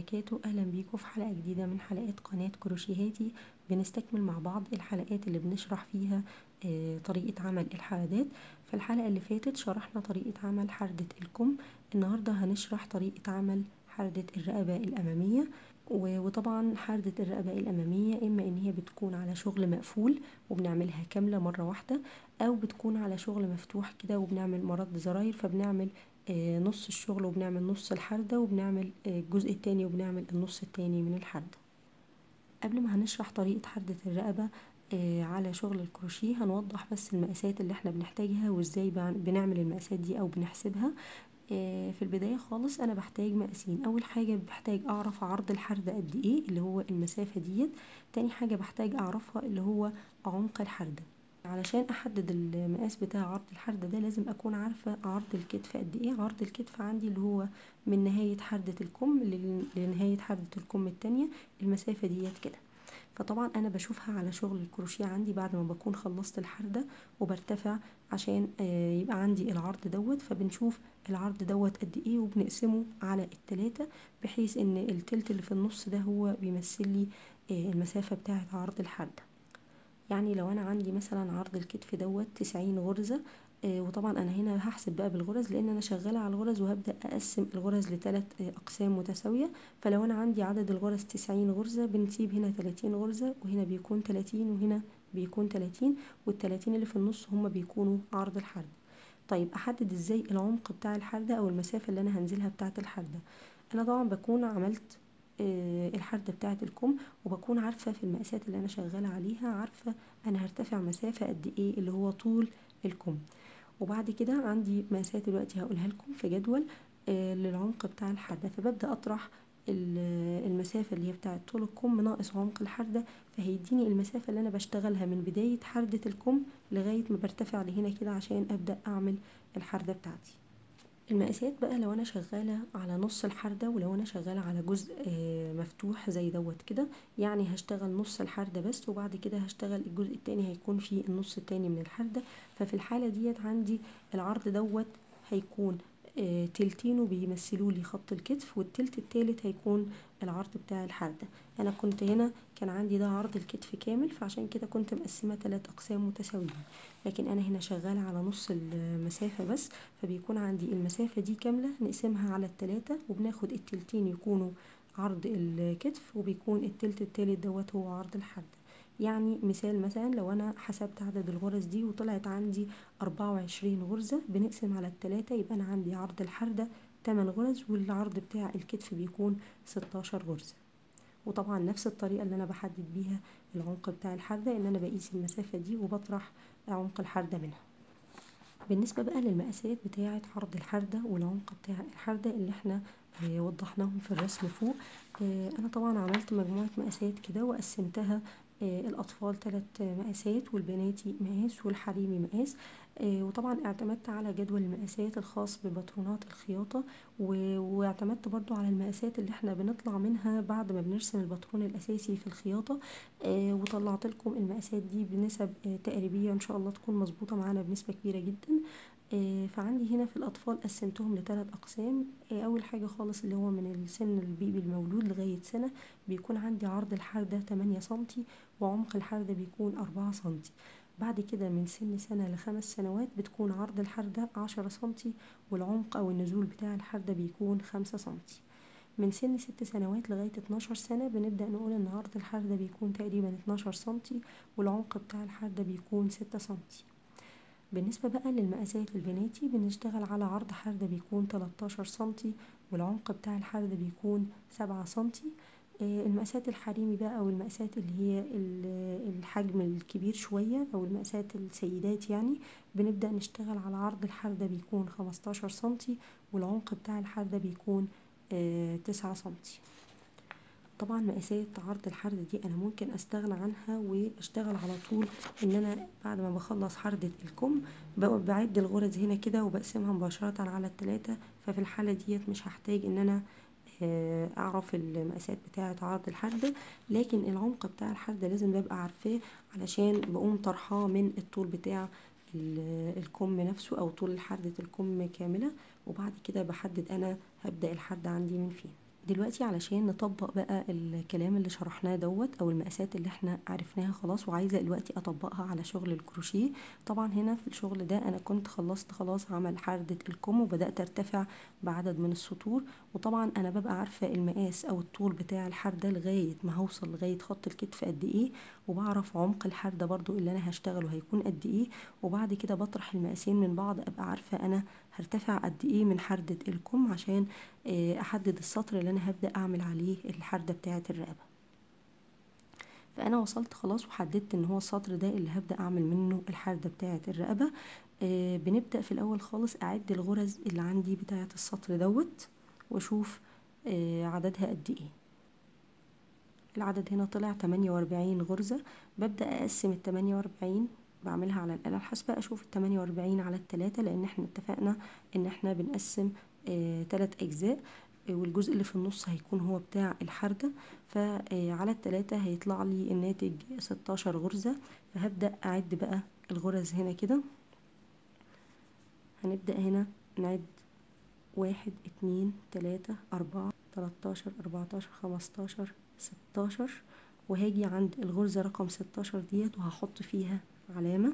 وبركاته اهلا بيكم في حلقة جديدة من حلقات قناة كروشيهاتي بنستكمل مع بعض الحلقات اللي بنشرح فيها آه، طريقة عمل الحردات في الحلقة اللي فاتت شرحنا طريقة عمل حردة الكم النهاردة هنشرح طريقة عمل حردة الرقبة الأمامية وطبعا حردة الرقبة الأمامية إما إن هي بتكون على شغل مقفول وبنعملها كاملة مرة واحدة أو بتكون على شغل مفتوح كده وبنعمل مرد زراير فبنعمل آه، نص الشغل وبنعمل نص الحردة وبنعمل آه، الجزء التاني وبنعمل النص التاني من الحردة قبل ما هنشرح طريقة حردة الرقبة آه، على شغل الكروشيه هنوضح بس المقاسات اللي احنا بنحتاجها وازاي بنعمل المقاسات دي او بنحسبها في البداية خالص انا بحتاج مقاسين اول حاجة بحتاج اعرف عرض الحردة قد ايه اللي هو المسافة ديت تاني حاجة بحتاج اعرفها اللي هو عمق الحردة علشان احدد المقاس بتاع عرض الحردة ده لازم اكون عارفة عرض الكتف قد ايه عرض الكتف عندي اللي هو من نهاية حردة الكم لنهاية حردة الكم التانية المسافة ديت كده فطبعا انا بشوفها على شغل الكروشيه عندي بعد ما بكون خلصت الحردة وبرتفع عشان آه، يبقى عندي العرض دوت فبنشوف العرض دوت قد ايه وبنقسمه على التلاتة بحيث ان التلت اللي في النص ده هو بيمثل لي آه، المسافة بتاعة عرض الحردة يعني لو انا عندي مثلا عرض الكتف دوت تسعين غرزة آه وطبعا انا هنا هحسب بقى بالغرز لان انا شغالة على الغرز وهبدأ اقسم الغرز لثلاث آه اقسام متساوية فلو انا عندي عدد الغرز تسعين غرزة بنسيب هنا تلاتين غرزة وهنا بيكون تلاتين وهنا بيكون تلاتين والتلاتين اللي في النص هما بيكونوا عرض الحردة طيب احدد ازاي العمق بتاع الحردة او المسافة اللي انا هنزلها بتاعة الحردة انا طبعا بكون عملت آه، الحردة بتاعة الكم وبكون عارفة في المقاسات اللي أنا شغالة عليها عارفة أنا هرتفع مسافة قد إيه اللي هو طول الكم وبعد كده عندي مقاسات دلوقتي هقولها لكم في جدول آه، للعمق بتاع الحردة فببدأ أطرح المسافة اللي هي بتاعة طول الكم ناقص عمق الحردة فهيديني المسافة اللي أنا بشتغلها من بداية حردة الكم لغاية ما برتفع لهنا كده عشان أبدأ أعمل الحردة بتاعتي المقاسات بقى لو انا شغالة على نص الحردة ولو انا شغالة على جزء آه، مفتوح زي دوت كده يعني هشتغل نص الحردة بس وبعد كده هشتغل الجزء التاني هيكون فيه النص التاني من الحردة ففي الحالة ديت عندي العرض دوت هيكون آه، تلتينه بيمثلوا لي خط الكتف والتلت التالت هيكون العرض بتاع الحردة انا كنت هنا كان عندي ده عرض الكتف كامل فعشان كده كنت مقسمة تلات اقسام متساويين لكن انا هنا شغالة على نص المسافة بس فبيكون عندي المسافة دي كاملة نقسمها على التلاتة وبناخد التلتين يكونوا عرض الكتف وبيكون التلت التالت دوت هو عرض الحردة يعني مثال مثلا لو انا حسبت عدد الغرز دي وطلعت عندي اربعة وعشرين غرزة بنقسم على التلاتة يبقى انا عندي عرض الحردة تمن غرز والعرض بتاع الكتف بيكون ستاشر غرزة وطبعا نفس الطريقة اللي انا بحدد بيها العمق بتاع الحردة ان انا بقيس المسافة دي وبطرح عمق الحردة منها بالنسبة بقى للمقاسات بتاعة عرض الحردة والعمق بتاع الحردة اللي احنا آه، وضحناهم في الرسم فوق آه، انا طبعا عملت مجموعة مقاسات كده وقسمتها آه، الأطفال ثلاث مقاسات والبناتي مقاس والحريمي مقاس آه، وطبعا اعتمدت على جدول المقاسات الخاص بباترونات الخياطة واعتمدت برضو على المقاسات اللي احنا بنطلع منها بعد ما بنرسم الباترون الأساسي في الخياطة آه، وطلعت لكم المقاسات دي بنسب تقريبية ان شاء الله تكون مظبوطة معانا بنسبة كبيرة جدا آه، فعندي هنا في الأطفال قسمتهم لثلاث أقسام آه، أول حاجة خالص اللي هو من السن البيبي المولود لغاية سنة بيكون عندي عرض الحردة تمانية سنتي وعمق الحردة بيكون أربعة سنتي بعد كده من سن سنة لخمس سنوات بتكون عرض الحردة عشرة سنتي والعمق أو النزول بتاع الحردة بيكون خمسة سنتي من سن ست سنوات لغاية اتناشر سنة بنبدأ نقول إن عرض الحردة بيكون تقريبا اتناشر سنتي والعمق بتاع الحردة بيكون ستة سنتي بالنسبة بقى للمقاسات البناتي بنشتغل على عرض حردة بيكون 13 سنتي والعمق بتاع الحردة بيكون 7 سنتي آه، المقاسات الحريمي بقى او المقاسات اللي هي الحجم الكبير شوية او المقاسات السيدات يعني بنبدأ نشتغل على عرض الحردة بيكون 15 سنتي والعمق بتاع الحردة بيكون آه، تسعة سنتي طبعا مقاسات عرض الحردة دي انا ممكن استغنى عنها واشتغل على طول ان انا بعد ما بخلص حردة الكم بعد الغرز هنا كده وبقسمها مباشرة على التلاتة ففي الحالة ديت مش هحتاج ان انا آه، اعرف المقاسات بتاعة عرض الحردة لكن العمق بتاع الحردة لازم ببقى عارفاه علشان بقوم طرحاه من الطول بتاع الكم نفسه او طول حردة الكم كاملة وبعد كده بحدد انا هبدأ الحردة عندي من فين دلوقتي علشان نطبق بقى الكلام اللي شرحناه دوت او المقاسات اللي احنا عرفناها خلاص وعايزه دلوقتي اطبقها على شغل الكروشيه طبعا هنا في الشغل ده انا كنت خلصت خلاص عمل حردة الكم وبدات ارتفع بعدد من السطور وطبعا انا ببقى عارفه المقاس او الطول بتاع الحرده لغايه ما هوصل لغايه خط الكتف قد ايه وبعرف عمق الحرده برضو اللي انا هشتغله هيكون قد ايه وبعد كده بطرح المقاسين من بعض ابقى عارفه انا هرتفع قد ايه من حردة الكم عشان احدد السطر اللي انا هبدأ اعمل عليه الحردة بتاعة الرقبة فانا وصلت خلاص وحددت ان هو السطر ده اللي هبدأ اعمل منه الحردة بتاعة الرقبة آه بنبدأ في الاول خالص اعد الغرز اللي عندي بتاعة السطر دوت واشوف آه عددها قد ايه العدد هنا طلع 48 غرزة ببدأ اقسم ال 48 بعملها على الآلة الحاسبة أشوف التمانية وأربعين على التلاتة لأن احنا اتفقنا إن احنا بنقسم آه تلات أجزاء آه والجزء اللي في النص هيكون هو بتاع الحردة فعلى التلاتة هيطلع لي الناتج ستاشر غرزة فهبدأ أعد بقى الغرز هنا كده هنبدأ هنا نعد واحد اتنين تلاتة أربعة تلاتاشر أربعتاشر خمستاشر ستاشر وهاجي عند الغرزة رقم ستاشر ديت وهحط فيها علامة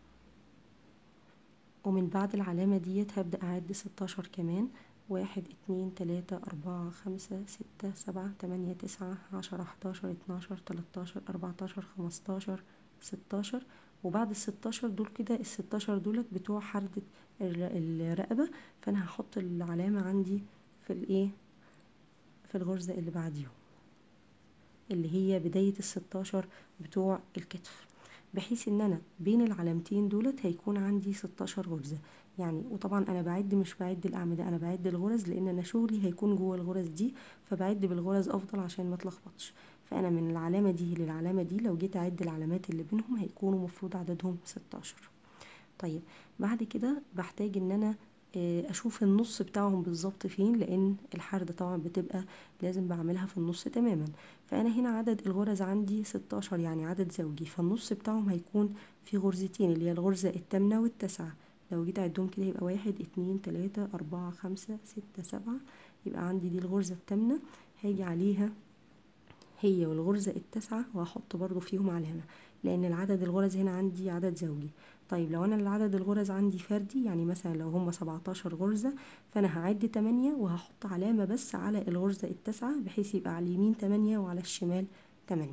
ومن بعد العلامة ديت هبدأ أعد ستاشر كمان واحد اتنين تلاتة أربعة خمسة ستة سبعة تمانية تسعة عشرة حداشر اتناشر تلاتاشر أربعتاشر خمستاشر ستاشر وبعد الستاشر دول كده الستاشر دولت بتوع حردة الرقبة فأنا هحط العلامة عندي في الايه في الغرزة اللي بعديهم اللي هي بداية الستاشر بتوع الكتف بحيث ان انا بين العلامتين دولت هيكون عندي 16 غرزة يعني وطبعا انا بعد مش بعد الاعمدة انا بعد الغرز لان انا شغلي هيكون جوه الغرز دي فبعد بالغرز افضل عشان ما اتلخبطش فانا من العلامة دي للعلامة دي لو جيت اعد العلامات اللي بينهم هيكونوا مفروض عددهم 16 طيب بعد كده بحتاج ان انا اشوف النص بتاعهم بالظبط فين لان الحردة طبعا بتبقى لازم بعملها في النص تماما فانا هنا عدد الغرز عندي 16 يعني عدد زوجي فالنص بتاعهم هيكون في غرزتين اللي هي الغرزة التامنة والتاسعة لو جيت اعدهم كده يبقى واحد اتنين تلاتة اربعة خمسة ستة سبعة يبقى عندي دي الغرزة التامنة هاجي عليها هي والغرزة التاسعة وهحط برضو فيهم علامة لان العدد الغرز هنا عندي عدد زوجي طيب لو انا العدد الغرز عندي فردي يعني مثلا لو هم 17 غرزة فانا هعد 8 وهحط علامة بس على الغرزة التاسعة بحيث يبقى على اليمين 8 وعلى الشمال 8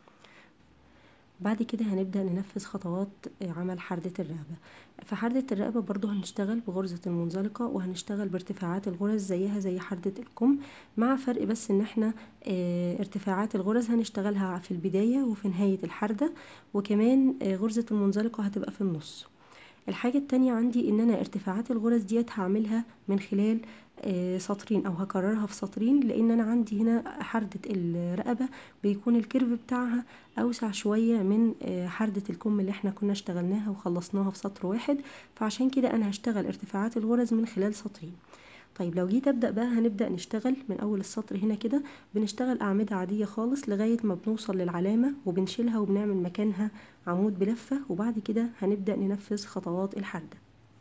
بعد كده هنبدأ ننفذ خطوات عمل حردة الرقبة في حردة الرقبة برضو هنشتغل بغرزة المنزلقة وهنشتغل بارتفاعات الغرز زيها زي حردة الكم مع فرق بس ان احنا اه ارتفاعات الغرز هنشتغلها في البداية وفي نهاية الحردة وكمان اه غرزة المنزلقة هتبقى في النص الحاجة التانية عندي ان انا ارتفاعات الغرز ديت هعملها من خلال آه سطرين او هكررها في سطرين لان انا عندي هنا حردة الرقبة بيكون الكيرف بتاعها اوسع شوية من آه حردة الكم اللي احنا كنا اشتغلناها وخلصناها في سطر واحد فعشان كده انا هشتغل ارتفاعات الغرز من خلال سطرين طيب لو جيت ابدا بقى هنبدا نشتغل من اول السطر هنا كده بنشتغل اعمده عاديه خالص لغايه ما بنوصل للعلامه وبنشيلها وبنعمل مكانها عمود بلفه وبعد كده هنبدا ننفذ خطوات الحرده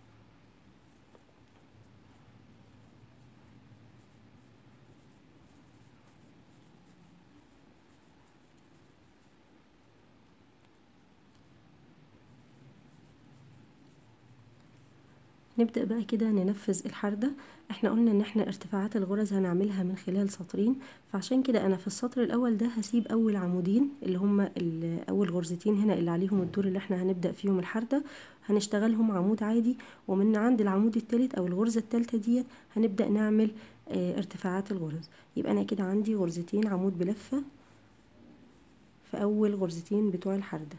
نبدأ بقى كده ننفذ الحردة احنا قلنا ان احنا ارتفاعات الغرز هنعملها من خلال سطرين فعشان كده انا في السطر الاول ده هسيب اول عمودين اللي هما اول غرزتين هنا اللي عليهم الدور اللي احنا هنبدأ فيهم الحردة هنشتغلهم عمود عادي ومن عند العمود التالت او الغرزة التالتة ديت هنبدأ نعمل اه ارتفاعات الغرز يبقى انا كده عندي غرزتين عمود بلفة في اول غرزتين بتوع الحردة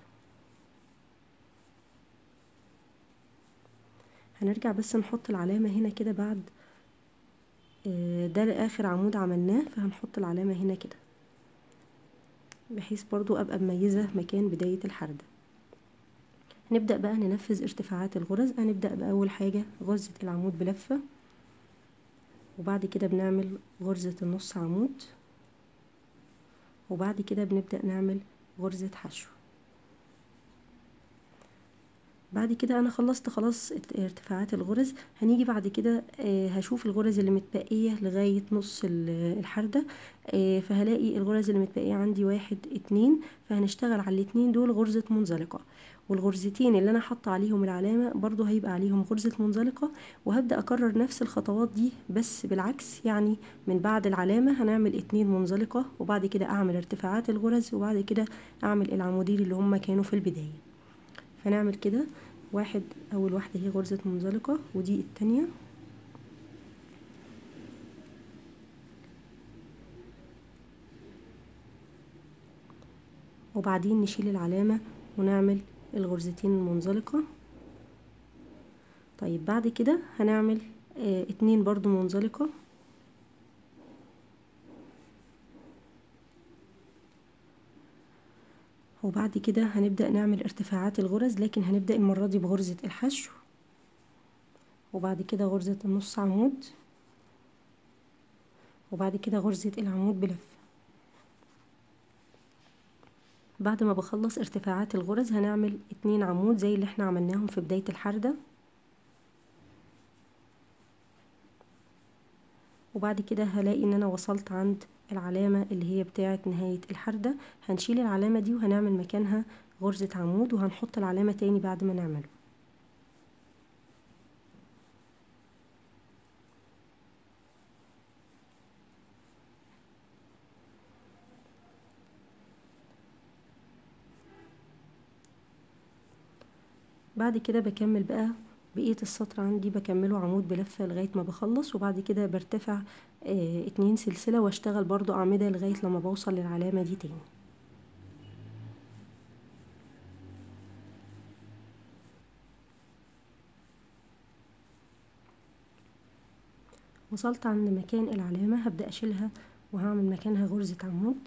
هنرجع بس نحط العلامة هنا كده بعد ده لآخر عمود عملناه فهنحط العلامة هنا كده بحيث برضو أبقى مميزة مكان بداية الحردة نبدأ بقى ننفذ ارتفاعات الغرز هنبدأ بأول حاجة غرزة العمود بلفة وبعد كده بنعمل غرزة النص عمود وبعد كده بنبدأ نعمل غرزة حشو بعد كده انا خلصت خلاص ارتفاعات الغرز هنيجي بعد كده هشوف الغرز اللي متبقية لغاية نص الحردة فهلاقي الغرز اللي متبقية عندي واحد اتنين فهنشتغل على الاتنين دول غرزة منزلقة والغرزتين اللي انا حاطه عليهم العلامه برضو هيبقى عليهم غرزه منزلقه وهبدا اكرر نفس الخطوات دي بس بالعكس يعني من بعد العلامه هنعمل اتنين منزلقه وبعد كده اعمل ارتفاعات الغرز وبعد كده اعمل العمودين اللي هما كانوا في البدايه فنعمل كده واحد اول واحده هي غرزه منزلقه ودي التانية وبعدين نشيل العلامه ونعمل الغرزتين المنزلقة طيب بعد كده هنعمل اه اتنين برضو منزلقة وبعد كده هنبدأ نعمل ارتفاعات الغرز لكن هنبدأ المرة دي بغرزة الحشو وبعد كده غرزة النص عمود وبعد كده غرزة العمود بلف بعد ما بخلص ارتفاعات الغرز هنعمل اتنين عمود زي اللي احنا عملناهم في بداية الحردة وبعد كده هلاقي ان انا وصلت عند العلامة اللي هي بتاعة نهاية الحردة هنشيل العلامة دي وهنعمل مكانها غرزة عمود وهنحط العلامة تاني بعد ما نعمله بعد كده بكمل بقى بقية السطر عندي بكمله عمود بلفة لغاية ما بخلص وبعد كده برتفع اه اتنين سلسلة واشتغل برضو اعمدة لغاية لما بوصل للعلامة دي تاني وصلت عند مكان العلامة هبدأ اشيلها وهعمل مكانها غرزة عمود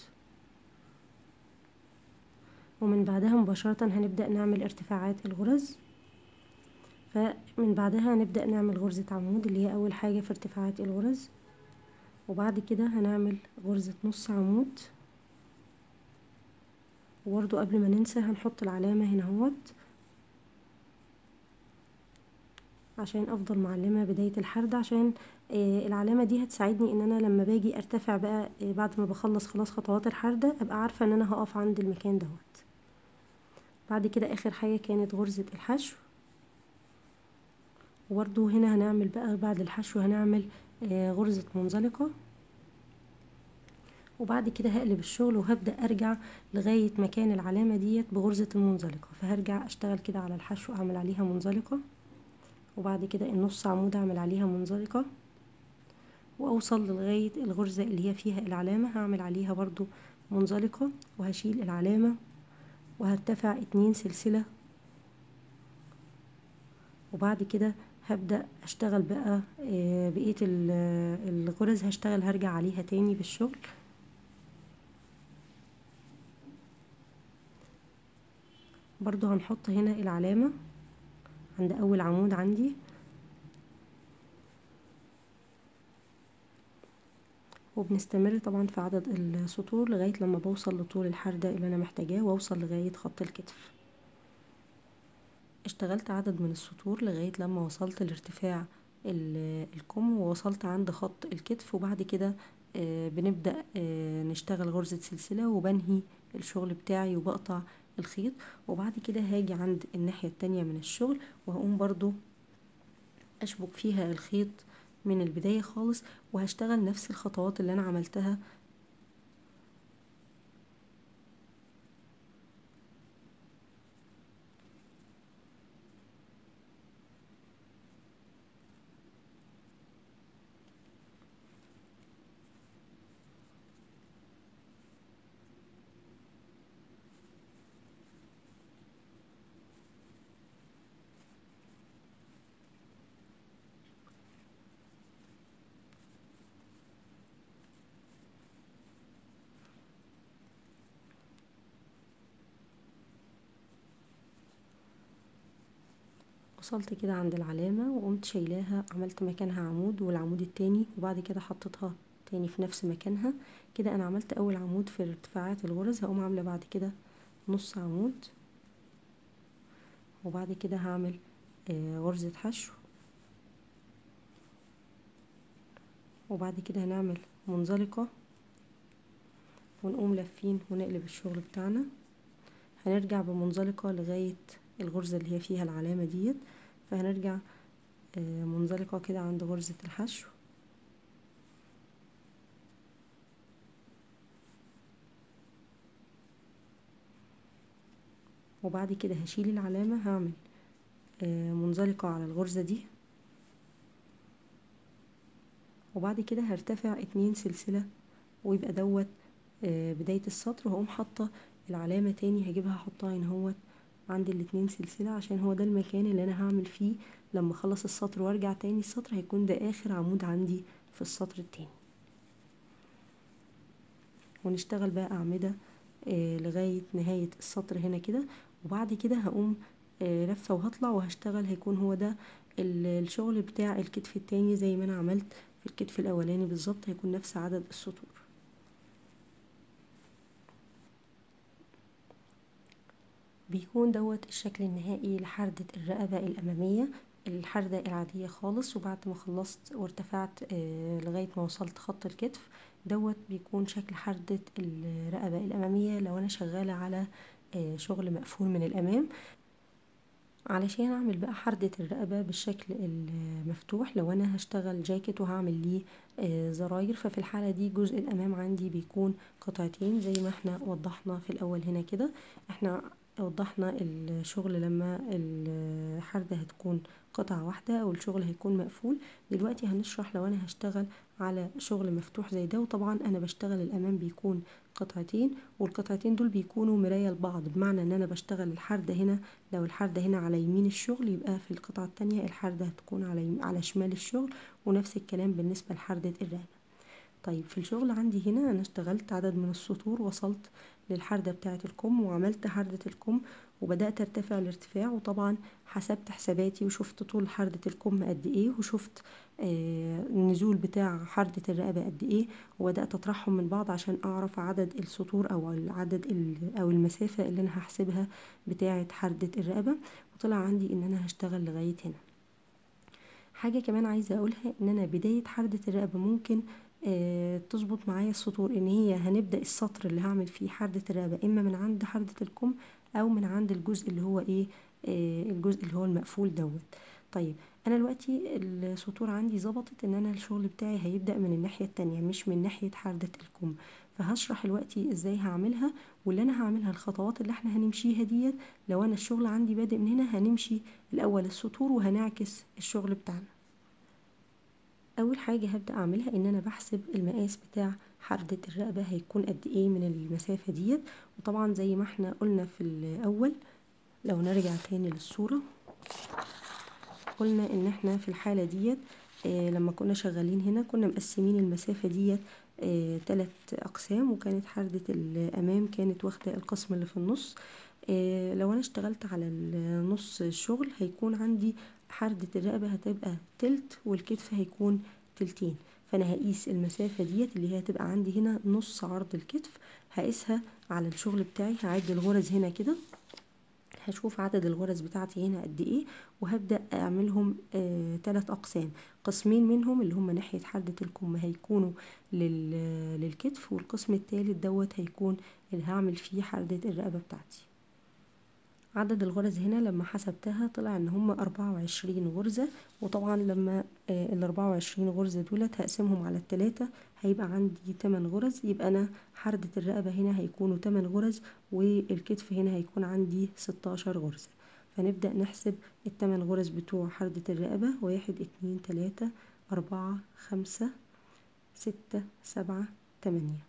ومن بعدها مباشرة هنبدأ نعمل ارتفاعات الغرز فمن بعدها هنبدأ نعمل غرزة عمود اللي هي أول حاجة في ارتفاعات الغرز وبعد كده هنعمل غرزة نص عمود وبرضو قبل ما ننسى هنحط العلامة هنا اهوت عشان افضل معلمة بداية الحردة عشان آه العلامة دي هتساعدني ان انا لما باجي ارتفع بقى آه بعد ما بخلص خلاص خطوات الحردة ابقى عارفة ان انا هقف عند المكان دوت بعد كده اخر حاجة كانت غرزة الحشو وبرضو هنا هنعمل بقى بعد الحشو هنعمل آه غرزة منزلقة وبعد كده هقلب الشغل وهبدأ ارجع لغاية مكان العلامة ديت بغرزة المنزلقة فهرجع اشتغل كده على الحشو اعمل عليها منزلقة وبعد كده النص عمود اعمل عليها منزلقة واوصل لغاية الغرزة اللي هي فيها العلامة هعمل عليها برضو منزلقة وهشيل العلامة وهرتفع اتنين سلسلة وبعد كده هبدأ اشتغل بقى بقية الغرز هشتغل هرجع عليها تاني بالشغل برضو هنحط هنا العلامة عند اول عمود عندي وبنستمر طبعا في عدد السطور لغاية لما بوصل لطول الحردة اللي انا محتاجاه واوصل لغاية خط الكتف اشتغلت عدد من السطور لغاية لما وصلت لارتفاع الكم ووصلت عند خط الكتف وبعد كده بنبدأ نشتغل غرزة سلسلة وبنهي الشغل بتاعي وبقطع الخيط وبعد كده هاجي عند الناحية التانية من الشغل وهقوم برضو اشبك فيها الخيط من البداية خالص وهشتغل نفس الخطوات اللي انا عملتها وصلت كده عند العلامة وقمت شايلاها عملت مكانها عمود والعمود التاني وبعد كده حطيتها تاني في نفس مكانها كده انا عملت اول عمود في ارتفاعات الغرز هقوم عاملة بعد كده نص عمود وبعد كده هعمل آه غرزة حشو وبعد كده هنعمل منزلقة ونقوم لافين ونقلب الشغل بتاعنا هنرجع بمنزلقة لغاية الغرزة اللي هي فيها العلامة ديت فهنرجع آه منزلقة كده عند غرزة الحشو وبعد كده هشيل العلامة هعمل آه منزلقة على الغرزة دي وبعد كده هرتفع اتنين سلسلة ويبقى دوت آه بداية السطر وهقوم حاطة العلامة تاني هجيبها احطها هنا اهوت عند الاتنين سلسلة عشان هو ده المكان اللي انا هعمل فيه لما اخلص السطر وارجع تاني السطر هيكون ده اخر عمود عندي في السطر التاني ونشتغل بقى اعمدة آه لغاية نهاية السطر هنا كده وبعد كده هقوم آه لفة وهطلع وهشتغل هيكون هو ده الشغل بتاع الكتف التاني زي ما انا عملت في الكتف الاولاني بالظبط هيكون نفس عدد السطور بيكون دوت الشكل النهائي لحردة الرقبة الأمامية الحردة العادية خالص وبعد ما خلصت وارتفعت آه لغاية ما وصلت خط الكتف دوت بيكون شكل حردة الرقبة الأمامية لو أنا شغالة على آه شغل مقفول من الأمام علشان اعمل بقى حردة الرقبة بالشكل المفتوح لو انا هشتغل جاكيت وهعمل ليه آه زراير ففي الحالة دي جزء الامام عندي بيكون قطعتين زي ما احنا وضحنا في الاول هنا كده احنا وضحنا الشغل لما الحردة هتكون قطعة واحدة او الشغل هيكون مقفول دلوقتي هنشرح لو انا هشتغل على شغل مفتوح زي ده وطبعا انا بشتغل الامام بيكون قطعتين والقطعتين دول بيكونوا مراية لبعض بمعنى ان انا بشتغل الحردة هنا لو الحردة هنا على يمين الشغل يبقى في القطعة التانية الحردة هتكون على على شمال الشغل ونفس الكلام بالنسبة لحردة الرقبة طيب في الشغل عندي هنا انا اشتغلت عدد من السطور وصلت للحردة بتاعة الكم وعملت حردة الكم وبدأت ارتفع الارتفاع وطبعا حسبت حساباتي وشفت طول حردة الكم قد ايه وشفت آه النزول بتاع حردة الرقبة قد ايه وبدأت اطرحهم من بعض عشان اعرف عدد السطور او العدد او المسافة اللي انا هحسبها بتاعة حردة الرقبة وطلع عندي ان انا هشتغل لغاية هنا حاجة كمان عايزة اقولها ان انا بداية حردة الرقبة ممكن آه تظبط معايا السطور ان هي هنبدأ السطر اللي هعمل فيه حردة الرقبة اما من عند حردة الكم او من عند الجزء اللي هو ايه آه الجزء اللي هو المقفول دوت طيب انا دلوقتي السطور عندي ظبطت ان انا الشغل بتاعي هيبدأ من الناحية التانية مش من ناحية حردة الكم فهشرح دلوقتي ازاي هعملها واللي انا هعملها الخطوات اللي احنا هنمشيها ديت لو انا الشغل عندي بادئ من هنا هنمشي الاول السطور وهنعكس الشغل بتاعنا اول حاجة هبدأ اعملها ان انا بحسب المقاس بتاع حردة الرقبة هيكون قد ايه من المسافة ديت وطبعا زي ما احنا قلنا في الاول لو نرجع تاني للصورة قلنا ان احنا في الحالة ديت آه لما كنا شغالين هنا كنا مقسمين المسافة ديت آه تلات اقسام وكانت حردة الامام كانت واخدة القسم اللي في النص آه لو انا اشتغلت على النص الشغل هيكون عندي حردة الرقبة هتبقى تلت والكتف هيكون تلتين فانا هقيس المسافة ديت اللي هي هتبقى عندي هنا نص عرض الكتف هقيسها على الشغل بتاعي هعد الغرز هنا كده هشوف عدد الغرز بتاعتي هنا قد ايه وهبدأ اعملهم آه تلات اقسام قسمين منهم اللي هم ناحية حردة الكم هيكونوا لل... للكتف والقسم التالت دوت هيكون اللي هعمل فيه حردة الرقبة بتاعتي عدد الغرز هنا لما حسبتها طلع ان هم أربعة وعشرين غرزة وطبعا لما آه الأربعة وعشرين غرزة دولت هقسمهم على التلاتة هيبقى عندي تمن غرز يبقى انا حردة الرقبة هنا هيكونوا تمن غرز والكتف هنا هيكون عندي ستاشر غرزة فنبدأ نحسب التمن غرز بتوع حردة الرقبة واحد اتنين تلاتة أربعة خمسة ستة سبعة تمانية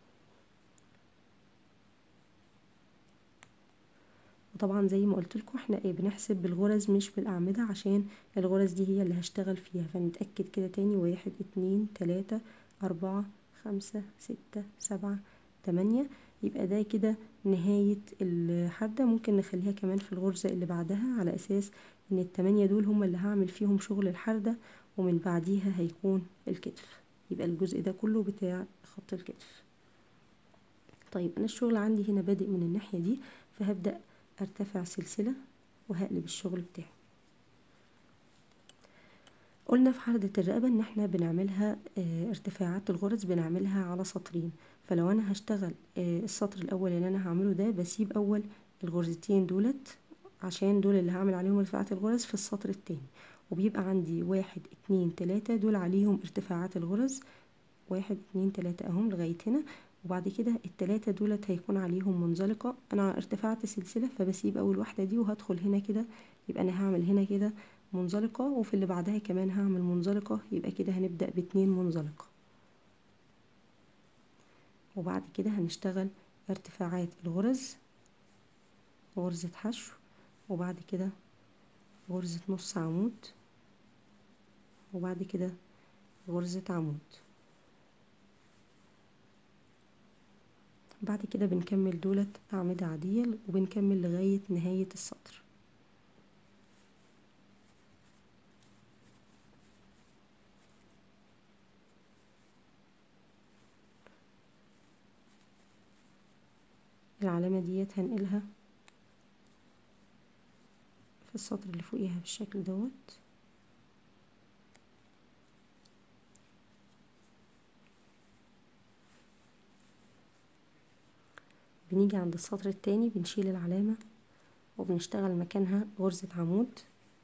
وطبعا زي ما قلت لكم احنا ايه بنحسب بالغرز مش بالاعمدة عشان الغرز دي هي اللي هشتغل فيها فنتأكد كده تاني واحد اتنين تلاتة اربعة خمسة ستة سبعة تمانية يبقى ده كده نهاية الحردة ممكن نخليها كمان في الغرزة اللي بعدها على اساس ان التمانية دول هما اللي هعمل فيهم شغل الحردة ومن بعديها هيكون الكتف يبقى الجزء ده كله بتاع خط الكتف طيب انا الشغل عندي هنا بادئ من الناحية دي فهبدأ ارتفع سلسلة وهقلب الشغل بتاعي قلنا في حردة الرقبة ان احنا بنعملها اه ارتفاعات الغرز بنعملها على سطرين فلو انا هشتغل اه السطر الاول اللي انا هعمله ده بسيب اول الغرزتين دولت عشان دول اللي هعمل عليهم ارتفاعات الغرز في السطر التاني وبيبقى عندي واحد اتنين تلاتة دول عليهم ارتفاعات الغرز واحد اتنين تلاتة اهم لغاية هنا وبعد كده التلاتة دولت هيكون عليهم منزلقة انا ارتفعت سلسلة فبسيب اول واحدة دي وهدخل هنا كده يبقى انا هعمل هنا كده منزلقة وفي اللي بعدها كمان هعمل منزلقة يبقى كده هنبدأ باتنين منزلقة وبعد كده هنشتغل ارتفاعات الغرز غرزة حشو وبعد كده غرزة نص عمود وبعد كده غرزة عمود بعد كده بنكمل دولت أعمدة عادية وبنكمل لغاية نهاية السطر العلامة ديت هنقلها في السطر اللي فوقيها بالشكل دوت بنيجي عند السطر التاني بنشيل العلامة وبنشتغل مكانها غرزة عمود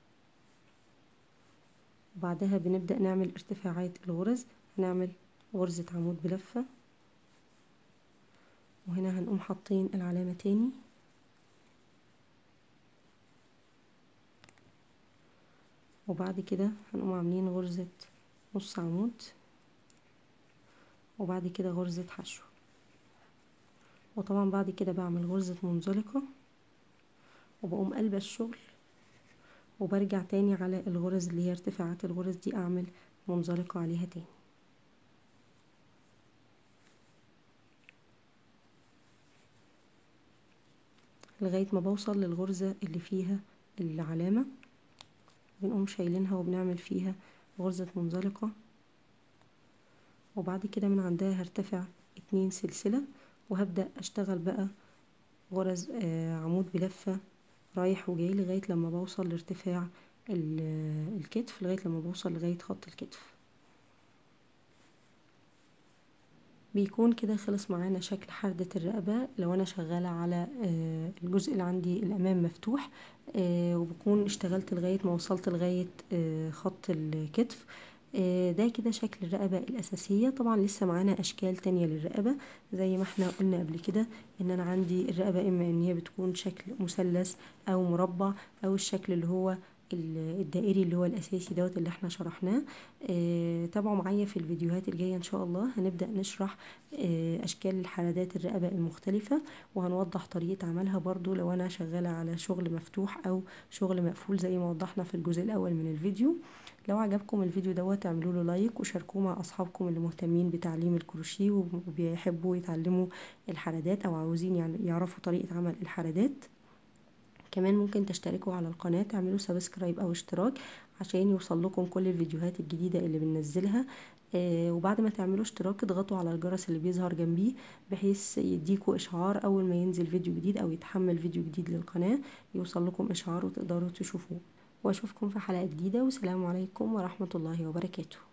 وبعدها بنبدأ نعمل ارتفاعات الغرز هنعمل غرزة عمود بلفة وهنا هنقوم حاطين العلامة تاني وبعد كده هنقوم عاملين غرزة نص عمود وبعد كده غرزة حشو وطبعا بعد كده بعمل غرزة منزلقة وبقوم قلبة الشغل وبرجع تاني على الغرز اللي هي ارتفاعات الغرز دي اعمل منزلقة عليها تاني لغاية ما بوصل للغرزة اللي فيها العلامة بنقوم شايلينها وبنعمل فيها غرزة منزلقة وبعد كده من عندها هرتفع اتنين سلسلة وهبدأ اشتغل بقى غرز آه عمود بلفة رايح وجاي لغاية لما بوصل لارتفاع الكتف لغاية لما بوصل لغاية خط الكتف بيكون كده خلص معانا شكل حردة الرقبة لو انا شغالة على آه الجزء اللي عندي الامام مفتوح آه وبكون اشتغلت لغاية ما وصلت لغاية آه خط الكتف ده كده شكل الرقبة الأساسية طبعا لسه معانا أشكال تانية للرقبة زي ما احنا قلنا قبل كده ان انا عندي الرقبة اما ان هي بتكون شكل مثلث او مربع او الشكل اللي هو الدائري اللي هو الاساسي دوت اللي احنا شرحناه اه تابعوا معايا في الفيديوهات الجايه ان شاء الله هنبدا نشرح اه اشكال حردات الرقبه المختلفه وهنوضح طريقه عملها برضو لو انا شغاله على شغل مفتوح او شغل مقفول زي ما وضحنا في الجزء الاول من الفيديو لو عجبكم الفيديو دوت اعملوا له لايك وشاركوه مع اصحابكم اللي مهتمين بتعليم الكروشيه وبيحبوا يتعلموا الحردات او عاوزين يعني يعرفوا طريقه عمل الحردات كمان ممكن تشتركوا على القناة تعملوا سبسكرايب او اشتراك عشان يوصل لكم كل الفيديوهات الجديدة اللي بننزلها آه وبعد ما تعملوا اشتراك اضغطوا على الجرس اللي بيظهر جنبيه بحيث يديكوا اشعار اول ما ينزل فيديو جديد او يتحمل فيديو جديد للقناة يوصل لكم اشعار وتقدروا تشوفوه واشوفكم في حلقة جديدة والسلام عليكم ورحمة الله وبركاته